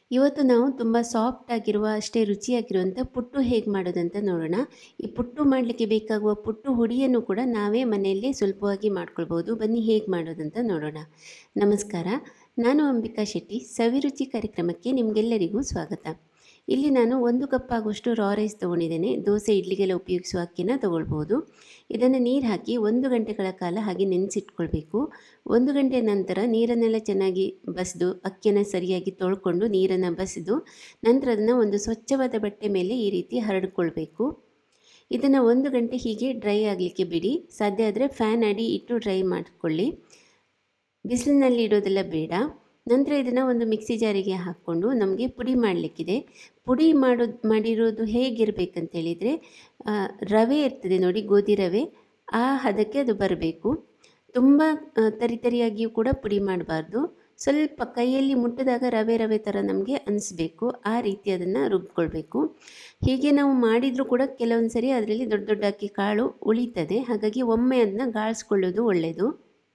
ಇವತ್ತು ನಾವು ತುಂಬ ಸಾಫ್ಟ್ ಆಗಿರುವ ಅಷ್ಟೇ ರುಚಿಯಾಗಿರುವಂಥ ಪುಟ್ಟು ಹೇಗೆ ಮಾಡೋದಂತ ನೋಡೋಣ ಈ ಪುಟ್ಟು ಮಾಡಲಿಕ್ಕೆ ಬೇಕಾಗುವ ಪುಟ್ಟು ಹುಡಿಯನ್ನು ಕೂಡ ನಾವೇ ಮನೆಯಲ್ಲೇ ಸುಲಭವಾಗಿ ಮಾಡ್ಕೊಳ್ಬೋದು ಬನ್ನಿ ಹೇಗೆ ಮಾಡೋದಂತ ನೋಡೋಣ ನಮಸ್ಕಾರ ನಾನು ಅಂಬಿಕಾ ಶೆಟ್ಟಿ ಸವಿರುಚಿ ಕಾರ್ಯಕ್ರಮಕ್ಕೆ ನಿಮಗೆಲ್ಲರಿಗೂ ಸ್ವಾಗತ ಇಲ್ಲಿ ನಾನು ಒಂದು ಕಪ್ ಆಗುವಷ್ಟು ರಾ ರೈಸ್ ತೊಗೊಂಡಿದ್ದೇನೆ ದೋಸೆ ಇಡ್ಲಿಗೆಲ್ಲ ಉಪಯೋಗಿಸುವ ಅಕ್ಕಿನ ತೊಗೊಳ್ಬೋದು ಇದನ್ನು ನೀರು ಹಾಕಿ ಒಂದು ಗಂಟೆಗಳ ಕಾಲ ಹಾಗೆ ನೆನೆಸಿಟ್ಕೊಳ್ಬೇಕು ಒಂದು ಗಂಟೆ ನಂತರ ನೀರನ್ನೆಲ್ಲ ಚೆನ್ನಾಗಿ ಬಸಿದು ಅಕ್ಕಿಯನ್ನು ಸರಿಯಾಗಿ ತೊಳ್ಕೊಂಡು ನೀರನ್ನು ಬಸಿದು ನಂತರ ಅದನ್ನು ಒಂದು ಸ್ವಚ್ಛವಾದ ಬಟ್ಟೆ ಮೇಲೆ ಈ ರೀತಿ ಹರಡ್ಕೊಳ್ಬೇಕು ಇದನ್ನು ಒಂದು ಗಂಟೆ ಹೀಗೆ ಡ್ರೈ ಆಗಲಿಕ್ಕೆ ಬಿಡಿ ಸಾಧ್ಯ ಆದರೆ ಫ್ಯಾನ್ ಅಡಿ ಇಟ್ಟು ಡ್ರೈ ಮಾಡಿಕೊಳ್ಳಿ ಬಿಸಿಲಿನಲ್ಲಿ ಇಡೋದೆಲ್ಲ ಬೇಡ ನಂತರ ಇದನ್ನು ಒಂದು ಮಿಕ್ಸಿ ಜಾರಿಗೆ ಹಾಕ್ಕೊಂಡು ನಮಗೆ ಪುಡಿ ಮಾಡಲಿಕ್ಕಿದೆ ಪುಡಿ ಮಾಡೋದು ಮಾಡಿರೋದು ಹೇಗಿರಬೇಕಂತ ಹೇಳಿದರೆ ರವೆ ಇರ್ತದೆ ನೋಡಿ ಗೋಧಿ ರವೆ ಆ ಹದಕ್ಕೆ ಅದು ಬರಬೇಕು ತುಂಬ ತರಿತರಿಯಾಗಿಯೂ ಕೂಡ ಪುಡಿ ಮಾಡಬಾರ್ದು ಸ್ವಲ್ಪ ಕೈಯಲ್ಲಿ ಮುಟ್ಟಿದಾಗ ರವೆ ರವೆ ಥರ ನಮಗೆ ಅನಿಸ್ಬೇಕು ಆ ರೀತಿ ಅದನ್ನು ರುಬ್ಕೊಳ್ಬೇಕು ಹೀಗೆ ನಾವು ಮಾಡಿದರೂ ಕೂಡ ಕೆಲವೊಂದು ಸರಿ ಅದರಲ್ಲಿ ದೊಡ್ಡ ದೊಡ್ಡ ಅಕ್ಕಿ ಕಾಳು ಉಳಿತದೆ ಹಾಗಾಗಿ ಒಮ್ಮೆ ಅದನ್ನ ಗಾಳಿಸ್ಕೊಳ್ಳೋದು ಒಳ್ಳೆಯದು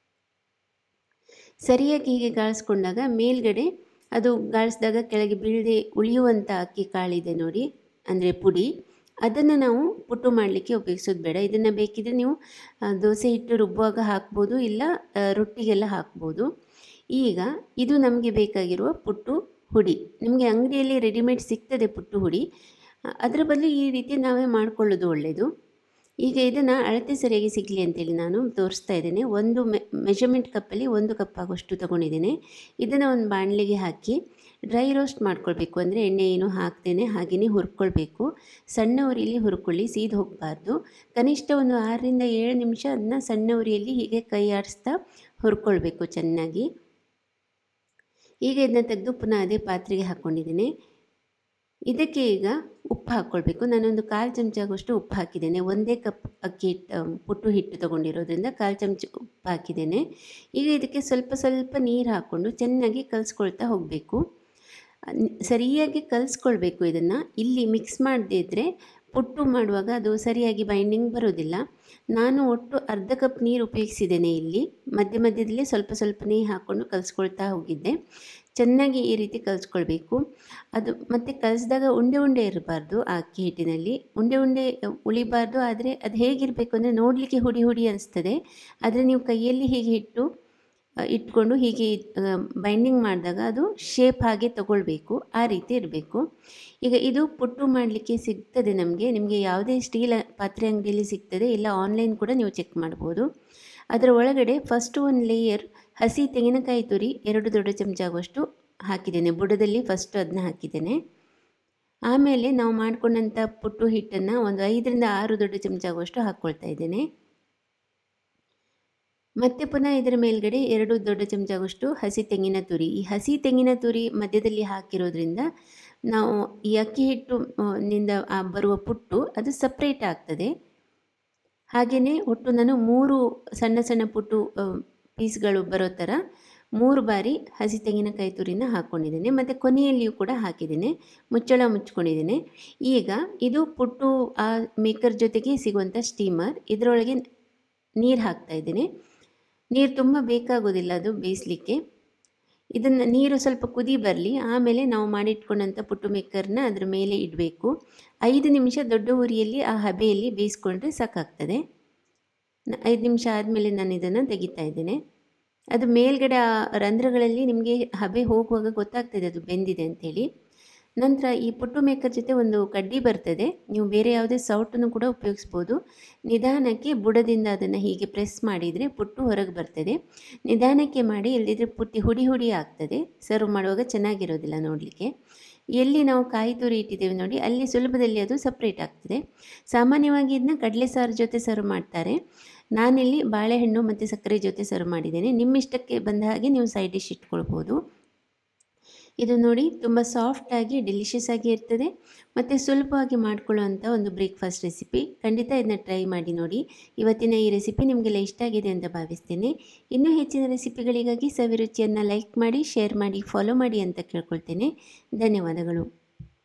ಸರಿಯಾಗಿ ಹೀಗೆ ಗಾಳಿಸ್ಕೊಂಡಾಗ ಮೇಲ್ಗಡೆ ಅದು ಗಾಳಿಸಿದಾಗ ಕೆಳಗೆ ಬೀಳದೆ ಉಳಿಯುವಂಥ ಅಕ್ಕಿ ಕಾಳಿದೆ ನೋಡಿ ಅಂದರೆ ಪುಡಿ ಅದನ್ನು ನಾವು ಪುಟ್ಟು ಮಾಡಲಿಕ್ಕೆ ಉಪಯೋಗಿಸೋದು ಬೇಡ ಇದನ್ನು ಬೇಕಿದ್ರೆ ನೀವು ದೋಸೆ ಹಿಟ್ಟು ರುಬ್ಬುವಾಗ ಹಾಕ್ಬೋದು ಇಲ್ಲ ರೊಟ್ಟಿಗೆಲ್ಲ ಹಾಕ್ಬೋದು ಈಗ ಇದು ನಮಗೆ ಬೇಕಾಗಿರುವ ಪುಟ್ಟು ಹುಡಿ ನಿಮಗೆ ಅಂಗಡಿಯಲ್ಲಿ ರೆಡಿಮೇಡ್ ಸಿಗ್ತದೆ ಪುಟ್ಟು ಹುಡಿ ಅದರ ಬದಲು ಈ ರೀತಿ ನಾವೇ ಮಾಡಿಕೊಳ್ಳೋದು ಒಳ್ಳೆಯದು ಈಗ ಇದನ್ನು ಅಳತೆ ಸರಿಯಾಗಿ ಸಿಗಲಿ ಅಂತೇಳಿ ನಾನು ತೋರಿಸ್ತಾ ಇದ್ದೇನೆ ಒಂದು ಮೆ ಮೆಷರ್ಮೆಂಟ್ ಕಪ್ಪಲ್ಲಿ ಒಂದು ಕಪ್ ಆಗೋಷ್ಟು ತೊಗೊಂಡಿದ್ದೇನೆ ಇದನ್ನು ಒಂದು ಬಾಣಲೆಗೆ ಹಾಕಿ ಡ್ರೈ ರೋಸ್ಟ್ ಮಾಡ್ಕೊಳ್ಬೇಕು ಅಂದರೆ ಎಣ್ಣೆ ಏನು ಹಾಕ್ತೇನೆ ಹಾಗೆಯೇ ಹುರ್ಕೊಳ್ಬೇಕು ಸಣ್ಣ ಉರಿಯಲ್ಲಿ ಹುರ್ಕೊಳ್ಳಿ ಸೀದ್ ಹೋಗಬಾರ್ದು ಕನಿಷ್ಠ ಒಂದು ಆರರಿಂದ ಏಳು ನಿಮಿಷ ಅದನ್ನ ಸಣ್ಣ ಉರಿಯಲ್ಲಿ ಹೀಗೆ ಕೈ ಆಡಿಸ್ತಾ ಹುರ್ಕೊಳ್ಬೇಕು ಚೆನ್ನಾಗಿ ಈಗ ಇದನ್ನ ತೆಗೆದು ಪುನಃ ಅದೇ ಪಾತ್ರೆಗೆ ಹಾಕ್ಕೊಂಡಿದ್ದೇನೆ ಇದಕ್ಕೆ ಈಗ ಉಪ್ಪು ಹಾಕ್ಕೊಳ್ಬೇಕು ನಾನೊಂದು ಕಾಲು ಚಮಚ ಆಗುವಷ್ಟು ಉಪ್ಪು ಹಾಕಿದ್ದೇನೆ ಒಂದೇ ಕಪ್ ಅಕ್ಕಿ ಹಿಟ್ಟು ಪುಟ್ಟು ಹಿಟ್ಟು ತೊಗೊಂಡಿರೋದ್ರಿಂದ ಕಾಲು ಚಮಚ ಉಪ್ಪು ಹಾಕಿದ್ದೇನೆ ಈಗ ಇದಕ್ಕೆ ಸ್ವಲ್ಪ ಸ್ವಲ್ಪ ನೀರು ಹಾಕ್ಕೊಂಡು ಚೆನ್ನಾಗಿ ಕಲಿಸ್ಕೊಳ್ತಾ ಹೋಗಬೇಕು ಸರಿಯಾಗಿ ಕಲಿಸ್ಕೊಳ್ಬೇಕು ಇದನ್ನು ಇಲ್ಲಿ ಮಿಕ್ಸ್ ಮಾಡದೇ ಇದ್ದರೆ ಪುಟ್ಟು ಮಾಡುವಾಗ ಅದು ಸರಿಯಾಗಿ ಬೈಂಡಿಂಗ್ ಬರೋದಿಲ್ಲ ನಾನು ಒಟ್ಟು ಅರ್ಧ ಕಪ್ ನೀರು ಉಪಯೋಗಿಸಿದ್ದೇನೆ ಇಲ್ಲಿ ಮಧ್ಯ ಮಧ್ಯದಲ್ಲಿ ಸ್ವಲ್ಪ ಸ್ವಲ್ಪನೇ ಹಾಕ್ಕೊಂಡು ಕಲಿಸ್ಕೊಳ್ತಾ ಹೋಗಿದ್ದೆ ಚೆನ್ನಾಗಿ ಈ ರೀತಿ ಕಲಿಸ್ಕೊಳ್ಬೇಕು ಅದು ಮತ್ತು ಕಲಿಸಿದಾಗ ಉಂಡೆ ಉಂಡೆ ಇರಬಾರ್ದು ಆ ಅಕ್ಕಿ ಹಿಟ್ಟಿನಲ್ಲಿ ಉಂಡೆ ಉಂಡೆ ಉಳಿಬಾರ್ದು ಆದರೆ ಅದು ಹೇಗಿರಬೇಕು ಅಂದರೆ ನೋಡಲಿಕ್ಕೆ ಹುಡಿ ಹುಡಿ ಅನಿಸ್ತದೆ ಆದರೆ ನೀವು ಕೈಯಲ್ಲಿ ಹೀಗೆ ಇಟ್ಟು ಇಟ್ಕೊಂಡು ಹೀಗೆ ಬೈಂಡಿಂಗ್ ಮಾಡಿದಾಗ ಅದು ಶೇಪ್ ಹಾಗೆ ತಗೊಳ್ಬೇಕು ಆ ರೀತಿ ಇರಬೇಕು ಈಗ ಇದು ಪುಟ್ಟು ಮಾಡಲಿಕ್ಕೆ ಸಿಗ್ತದೆ ನಮಗೆ ನಿಮಗೆ ಯಾವುದೇ ಸ್ಟೀಲ್ ಪಾತ್ರೆ ಅಂಗಡಿಯಲ್ಲಿ ಸಿಗ್ತದೆ ಇಲ್ಲ ಆನ್ಲೈನ್ ಕೂಡ ನೀವು ಚೆಕ್ ಮಾಡ್ಬೋದು ಅದರ ಒಳಗಡೆ ಫಸ್ಟು ಒಂದು ಲೇಯರ್ ಹಸಿ ತೆಂಗಿನಕಾಯಿ ತುರಿ ಎರಡು ದೊಡ್ಡ ಚಮಚ ಆಗುವಷ್ಟು ಹಾಕಿದ್ದೇನೆ ಬುಡದಲ್ಲಿ ಫಸ್ಟು ಅದನ್ನ ಹಾಕಿದ್ದೇನೆ ಆಮೇಲೆ ನಾವು ಮಾಡ್ಕೊಂಡಂಥ ಪುಟ್ಟು ಹಿಟ್ಟನ್ನು ಒಂದು ಐದರಿಂದ ಆರು ದೊಡ್ಡ ಚಮಚ ಆಗುವಷ್ಟು ಹಾಕ್ಕೊಳ್ತಾ ಇದ್ದೇನೆ ಮತ್ತೆ ಪುನಃ ಇದರ ಮೇಲ್ಗಡೆ ಎರಡು ದೊಡ್ಡ ಚಮಚ ಆಗುವಷ್ಟು ಹಸಿ ತೆಂಗಿನ ತುರಿ ಈ ಹಸಿ ತೆಂಗಿನ ತುರಿ ಮಧ್ಯದಲ್ಲಿ ಹಾಕಿರೋದ್ರಿಂದ ನಾವು ಈ ಅಕ್ಕಿ ಹಿಟ್ಟು ನಿಂದ ಬರುವ ಪುಟ್ಟು ಅದು ಸಪ್ರೇಟ್ ಆಗ್ತದೆ ಹಾಗೆಯೇ ಒಟ್ಟು ನಾನು ಮೂರು ಸಣ್ಣ ಸಣ್ಣ ಪುಟ್ಟು ಪೀಸ್ಗಳು ಬರೋ ಥರ ಮೂರು ಬಾರಿ ಹಸಿ ತೆಂಗಿನಕಾಯಿ ತುರಿನ ಹಾಕ್ಕೊಂಡಿದ್ದೇನೆ ಮತ್ತು ಕೊನೆಯಲ್ಲಿಯೂ ಕೂಡ ಹಾಕಿದ್ದೇನೆ ಮುಚ್ಚಳ ಮುಚ್ಕೊಂಡಿದ್ದೇನೆ ಈಗ ಇದು ಪುಟ್ಟು ಆ ಮೇಕರ್ ಜೊತೆಗೆ ಸಿಗುವಂಥ ಸ್ಟೀಮರ್ ಇದರೊಳಗೆ ನೀರು ಹಾಕ್ತಾ ಇದ್ದೇನೆ ನೀರು ತುಂಬ ಬೇಕಾಗೋದಿಲ್ಲ ಅದು ಬೇಯಿಸಲಿಕ್ಕೆ ಇದನ್ನು ನೀರು ಸ್ವಲ್ಪ ಕುದಿ ಬರಲಿ ಆಮೇಲೆ ನಾವು ಮಾಡಿಟ್ಕೊಂಡಂಥ ಪುಟ್ಟು ಮೇಕರ್ನ ಅದರ ಮೇಲೆ ಇಡಬೇಕು ಐದು ನಿಮಿಷ ದೊಡ್ಡ ಉರಿಯಲ್ಲಿ ಆ ಹಬೆಯಲ್ಲಿ ಬೇಯಿಸ್ಕೊಂಡ್ರೆ ಸಾಕಾಗ್ತದೆ ಐದು ನಿಮಿಷ ಆದಮೇಲೆ ನಾನು ಇದನ್ನು ತೆಗಿತಾ ಇದ್ದೇನೆ ಅದು ಮೇಲ್ಗಡೆ ಆ ರಂಧ್ರಗಳಲ್ಲಿ ನಿಮಗೆ ಹಬೆ ಹೋಗುವಾಗ ಗೊತ್ತಾಗ್ತದೆ ಅದು ಬೆಂದಿದೆ ಅಂಥೇಳಿ ನಂತರ ಈ ಪುಟ್ಟು ಮೇಕರ್ ಜೊತೆ ಒಂದು ಕಡ್ಡಿ ಬರ್ತದೆ ನೀವು ಬೇರೆ ಯಾವುದೇ ಸೌಟನ್ನು ಕೂಡ ಉಪಯೋಗಿಸ್ಬೋದು ನಿಧಾನಕ್ಕೆ ಬುಡದಿಂದ ಅದನ್ನು ಹೀಗೆ ಪ್ರೆಸ್ ಮಾಡಿದರೆ ಪುಟ್ಟು ಹೊರಗೆ ಬರ್ತದೆ ನಿಧಾನಕ್ಕೆ ಮಾಡಿ ಇಲ್ಲದಿದ್ದರೆ ಪುಟ್ಟಿ ಹುಡಿ ಹುಡಿ ಆಗ್ತದೆ ಸರ್ವ್ ಮಾಡುವಾಗ ಚೆನ್ನಾಗಿರೋದಿಲ್ಲ ನೋಡಲಿಕ್ಕೆ ಎಲ್ಲಿ ನಾವು ಕಾಯಿ ತುರಿ ಇಟ್ಟಿದ್ದೇವೆ ನೋಡಿ ಅಲ್ಲಿ ಸುಲಭದಲ್ಲಿ ಅದು ಸಪ್ರೇಟ್ ಆಗ್ತದೆ ಸಾಮಾನ್ಯವಾಗಿ ಇದನ್ನ ಕಡಲೆ ಸಾರು ಜೊತೆ ಸರ್ವ್ ಮಾಡ್ತಾರೆ ನಾನಿಲ್ಲಿ ಬಾಳೆಹಣ್ಣು ಮತ್ತು ಸಕ್ಕರೆ ಜೊತೆ ಸರ್ವ್ ಮಾಡಿದ್ದೇನೆ ನಿಮ್ಮಿಷ್ಟಕ್ಕೆ ಬಂದ ಹಾಗೆ ನೀವು ಸೈಡ್ ಡಿಶ್ ಇಟ್ಕೊಳ್ಬೋದು ಇದು ನೋಡಿ ತುಂಬ ಸಾಫ್ಟಾಗಿ ಡೆಲಿಷಿಯಸ್ ಆಗಿ ಇರ್ತದೆ ಮತ್ತು ಸುಲಭವಾಗಿ ಮಾಡ್ಕೊಳ್ಳುವಂಥ ಒಂದು ಬ್ರೇಕ್ಫಾಸ್ಟ್ ರೆಸಿಪಿ ಖಂಡಿತ ಇದನ್ನ ಟ್ರೈ ಮಾಡಿ ನೋಡಿ ಇವತ್ತಿನ ಈ ರೆಸಿಪಿ ನಿಮಗೆಲ್ಲ ಇಷ್ಟ ಆಗಿದೆ ಅಂತ ಭಾವಿಸ್ತೇನೆ ಇನ್ನೂ ಹೆಚ್ಚಿನ ರೆಸಿಪಿಗಳಿಗಾಗಿ ಸವಿರುಚಿಯನ್ನು ಲೈಕ್ ಮಾಡಿ ಶೇರ್ ಮಾಡಿ ಫಾಲೋ ಮಾಡಿ ಅಂತ ಕೇಳ್ಕೊಳ್ತೇನೆ ಧನ್ಯವಾದಗಳು